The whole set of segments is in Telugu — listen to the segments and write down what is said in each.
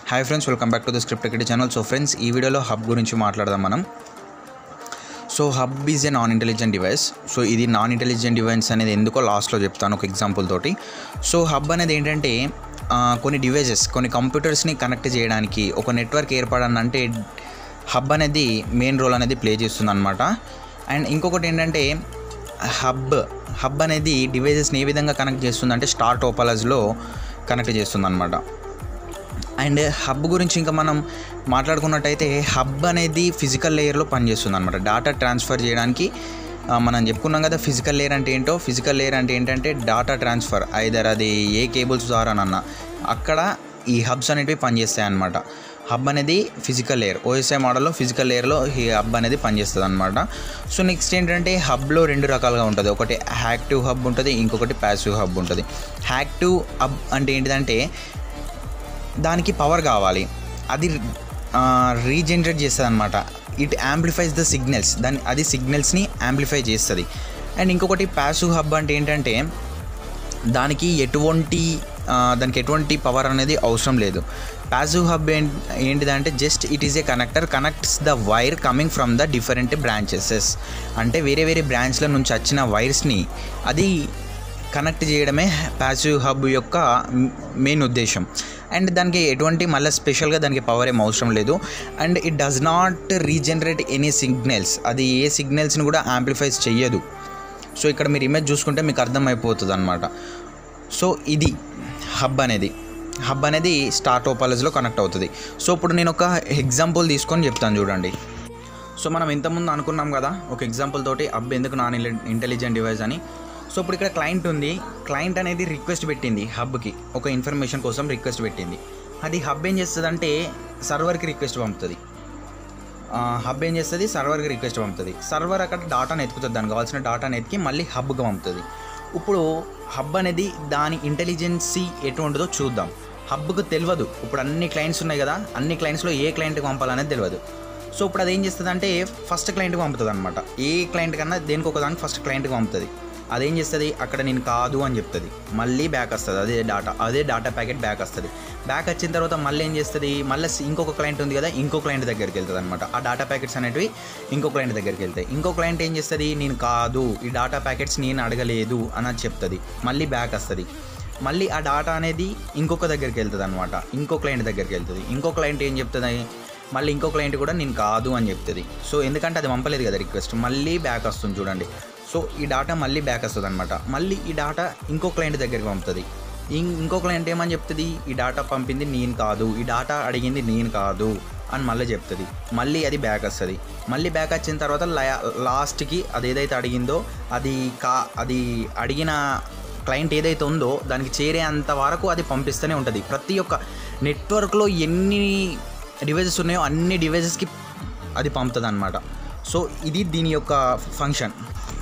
hi friends welcome back to the script ఎక్కడి ఛానల్ సో ఫ్రెండ్స్ ఈ వీడియోలో హబ్ గురించి మాట్లాడదాం మనం so hub is a non intelligent device so ఇది నాన్ ఇంటెలిజెంట్ డివైస్ అనేది ఎందుకో లాస్ట్లో చెప్తాను ఒక ఎగ్జాంపుల్ తోటి సో హబ్ అనేది ఏంటంటే ఆ, కొన్ని డివైజెస్ కొన్ని కంప్యూటర్స్ని కనెక్ట్ చేయడానికి ఒక నెట్వర్క్ ఏర్పడాలంటే హబ్ అనేది మెయిన్ రోల్ అనేది ప్లే చేస్తుంది అనమాట అండ్ ఇంకొకటి ఏంటంటే హబ్ హబ్ అనేది డివైజెస్ని ఏ విధంగా కనెక్ట్ చేస్తుంది అంటే స్టార్ టోపాలజీలో కనెక్ట్ చేస్తుంది అనమాట అండ్ హబ్ గురించి ఇంకా మనం మాట్లాడుకున్నట్టయితే హబ్ అనేది ఫిజికల్ లేయర్లో పనిచేస్తుంది అనమాట డేటా ట్రాన్స్ఫర్ చేయడానికి ఆ, మనం చెప్పుకున్నాం కదా ఫిజికల్ లేయర్ అంటే ఏంటో ఫిజికల్ లేయర్ అంటే ఏంటంటే డేటా ట్రాన్స్ఫర్ ఐదర్ అది ఏ కేబుల్స్ ద్వారానన్నా అక్కడ ఈ హబ్స్ అనేటివి పనిచేస్తాయి అనమాట హబ్ అనేది ఫిజికల్ లేయర్ ఓఎస్ఐ మోడల్లో ఫిజికల్ లేయర్లో ఈ హబ్ అనేది పనిచేస్తుంది అనమాట సో నెక్స్ట్ ఏంటంటే హబ్లో రెండు రకాలుగా ఉంటుంది ఒకటి యాక్టివ్ హబ్ ఉంటుంది ఇంకొకటి ప్యాసివ్ హబ్ ఉంటుంది యాక్టివ్ హబ్ అంటే ఏంటిదంటే దానికి పవర్ కావాలి అది రీజనరేట్ చేస్తుంది అనమాట ఇట్ యాంప్లిఫైస్ ద సిగ్నల్స్ దాని అది సిగ్నల్స్ని యాంప్లిఫై చేస్తుంది అండ్ ఇంకొకటి ప్యాసివ్ హబ్ అంటే ఏంటంటే దానికి ఎటువంటి ఆ, దానికి ఎటువంటి పవర్ అనేది అవసరం లేదు ప్యాసివ్ హబ్ ఏంటిదంటే just it is a connector connects the wire coming from the different branches అంటే వేరే వేరే బ్రాంచ్ల నుంచి వచ్చిన వైర్స్ని అది కనెక్ట్ చేయడమే ప్యాసివ్ హబ్ యొక్క మెయిన్ ఉద్దేశం అండ్ దానికి ఎటువంటి మళ్ళీ స్పెషల్గా దానికి పవర్ ఏం అవసరం లేదు and it does not regenerate any signals అది ఏ సిగ్నల్స్ని కూడా యాంప్లిఫైస్ చెయ్యదు సో ఇక్కడ మీరు ఇమేజ్ చూసుకుంటే మీకు అర్థమైపోతుంది అనమాట సో ఇది హబ్ అనేది హబ్ అనేది స్టార్ టోపాలజీలో కనెక్ట్ అవుతుంది సో ఇప్పుడు నేను ఒక ఎగ్జాంపుల్ తీసుకొని చెప్తాను చూడండి సో మనం ఇంతకుముందు అనుకున్నాం కదా ఒక ఎగ్జాంపుల్ తోటి హబ్ ఎందుకు నాన్ ఇంటెలిజెంట్ డివైస్ అని సో ఇప్పుడు ఇక్కడ క్లయింట్ ఉంది క్లయింట్ అనేది రిక్వెస్ట్ పెట్టింది హబ్కి ఒక ఇన్ఫర్మేషన్ కోసం రిక్వెస్ట్ పెట్టింది అది హబ్ ఏం చేస్తుంది అంటే సర్వర్కి రిక్వెస్ట్ పంపుతుంది హబ్ ఏం చేస్తుంది సర్వర్కి రిక్వెస్ట్ పంపుతుంది సర్వర్ అక్కడ డాటాను ఎత్తుకుతుంది దానికి కావాల్సిన డాటాను ఎత్తికి మళ్ళీ హబ్కి పంపుతుంది ఇప్పుడు హబ్ అనేది దాని ఇంటెలిజెన్సీ ఎటువంటిదో చూద్దాం హబ్కు తెలియదు ఇప్పుడు అన్ని క్లయింట్స్ ఉన్నాయి కదా అన్ని క్లయింట్స్లో ఏ క్లయింట్కి పంపాలనేది తెలియదు సో ఇప్పుడు అది ఏం చేస్తుంది అంటే ఫస్ట్ క్లయింట్కి పంపుతుంది అనమాట ఏ క్లయింట్ కన్నా దేనికి ఒక దానికి ఫస్ట్ క్లయింట్కి పంపుతుంది అదేం చేస్తుంది అక్కడ నేను కాదు అని చెప్తుంది మళ్ళీ బ్యాక్ వస్తుంది అదే డాటా అదే డాటా ప్యాకెట్ బ్యాక్ వస్తుంది బ్యాక్ వచ్చిన తర్వాత మళ్ళీ ఏం చేస్తుంది మళ్ళీ ఇంకొక క్లయింట్ ఉంది కదా ఇంకో క్లయింట్ దగ్గరికి వెళ్తుంది అనమాట ఆ డాటా ప్యాకెట్స్ అనేటివి ఇంకో క్లయింట్ దగ్గరికి వెళ్తాయి ఇంకో క్లయింట్ ఏం చేస్తుంది నేను కాదు ఈ డాటా ప్యాకెట్స్ నేను అడగలేదు అని చెప్తుంది మళ్ళీ బ్యాక్ వస్తుంది మళ్ళీ ఆ డాటా అనేది ఇంకొక దగ్గరికి వెళ్తుంది అనమాట ఇంకో క్లయింట్ దగ్గరికి వెళ్తుంది ఇంకో క్లయింట్ ఏం చెప్తుంది మళ్ళీ ఇంకో క్లయింట్ కూడా నేను కాదు అని చెప్తుంది సో ఎందుకంటే అది పంపలేదు కదా రిక్వెస్ట్ మళ్ళీ బ్యాక్ వస్తుంది చూడండి సో ఈ డాటా మళ్ళీ బ్యాక్ వస్తుంది అనమాట మళ్ళీ ఈ డాటా ఇంకో క్లయింట్ దగ్గరికి పంపుతుంది ఇం- ఇంకో క్లయింట్ ఏమని చెప్తుంది ఈ డాటా పంపింది నేను కాదు ఈ డాటా అడిగింది నేను కాదు అని మళ్ళీ చెప్తుంది మళ్ళీ అది బ్యాక్ వస్తుంది మళ్ళీ బ్యాక్ వచ్చిన తర్వాత లా- లాస్ట్కి అది ఏదైతే అడిగిందో అది కా అది అడిగిన క్లయింట్ ఏదైతే ఉందో దానికి చేరేంత వరకు అది పంపిస్తూనే ఉంటుంది ప్రతి ఒక్క నెట్వర్క్లో ఎన్ని డివైజెస్ ఉన్నాయో అన్ని డివైజెస్కి అది పంపుతుంది అనమాట సో ఇది దీని యొక్క ఫంక్షన్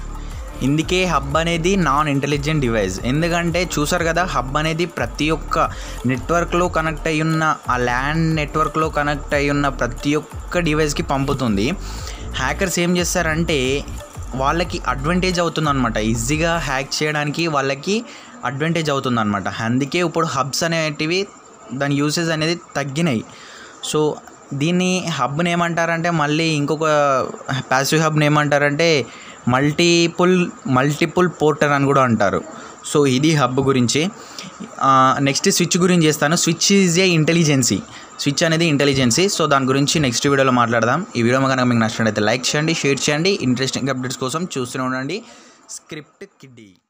ఇందుకే హబ్ అనేది నాన్ ఇంటెలిజెంట్ డివైస్ ఎందుకంటే చూసారు కదా హబ్ అనేది ప్రతి ఒక్క నెట్వర్క్లో కనెక్ట్ అయి ఉన్న ఆ ల్యాండ్ నెట్వర్క్లో కనెక్ట్ అయి ఉన్న ప్రతి ఒక్క డివైస్కి పంపుతుంది హ్యాకర్స్ ఏం చేస్తారంటే వాళ్ళకి అడ్వాంటేజ్ అవుతుంది అనమాట ఈజీగా హ్యాక్ చేయడానికి వాళ్ళకి అడ్వాంటేజ్ అవుతుంది అనమాట అందుకే ఇప్పుడు హబ్స్ అనేటివి దాని యూసేజ్ అనేది తగ్గినాయి సో దీన్ని హబ్ని ఏమంటారంటే మళ్ళీ ఇంకొక ప్యాసివ్ హబ్ని ఏమంటారంటే మల్టిపుల్ మల్టిపుల్ పోర్టర్ అని కూడా అంటారు సో ఇది హబ్ గురించి నెక్స్ట్ స్విచ్ గురించి చేస్తాను switch is a intelligency switch అనేది ఇంటెలిజెన్సీ సో దాని గురించి నెక్స్ట్ వీడియోలో మాట్లాడదాం ఈ వీడియో కనుక మీకు నచ్చినట్లయితే లైక్ చేయండి షేర్ చేయండి ఇంట్రెస్టింగ్ అప్డేట్స్ కోసం చూస్తూనే ఉండండి స్క్రిప్ట్ కిడ్డీ